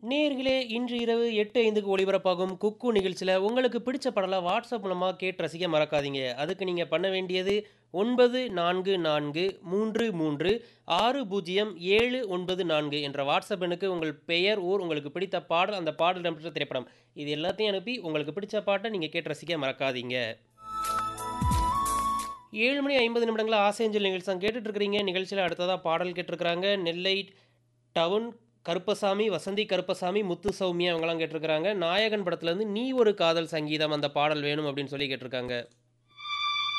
நேயர்களே இன்று இரவு எட்டு ஐந்துக்கு ஒளிபரப்பாகும் குக்கு நிகழ்ச்சியில் உங்களுக்கு பிடிச்ச பாடலாம் வாட்ஸ்அப் மூலமாக கேட்டு ரசிக்க மறக்காதீங்க அதுக்கு நீங்கள் பண்ண வேண்டியது ஒன்பது நான்கு நான்கு மூன்று மூன்று ஆறு பூஜ்ஜியம் ஏழு ஒன்பது நான்கு என்ற வாட்ஸ்அப் எண்ணுக்கு உங்கள் பெயர் ஊர் உங்களுக்கு பிடித்த பாடல் அந்த பாடல் இடம்பெற்ற திரைப்படம் இது எல்லாத்தையும் அனுப்பி உங்களுக்கு பிடிச்ச பாட்டை நீங்கள் கேட்டு ரசிக்க மறக்காதீங்க ஏழு மணி ஐம்பது நிமிடங்களில் ஆசேஞ்சல் நிகழ்ச்சி தான் கேட்டுட்டு இருக்கிறீங்க நிகழ்ச்சியில் அடுத்ததாக பாடல் கேட்டிருக்கிறாங்க நெல்லை டவுன் கருப்பசாமி வசந்தி கருப்பசாமி முத்து சௌமியா அவங்களாம் கேட்டிருக்கிறாங்க நாயகன் படத்துலேருந்து நீ ஒரு காதல் சங்கீதம் அந்த பாடல் வேணும் அப்படின்னு சொல்லி கேட்டிருக்காங்க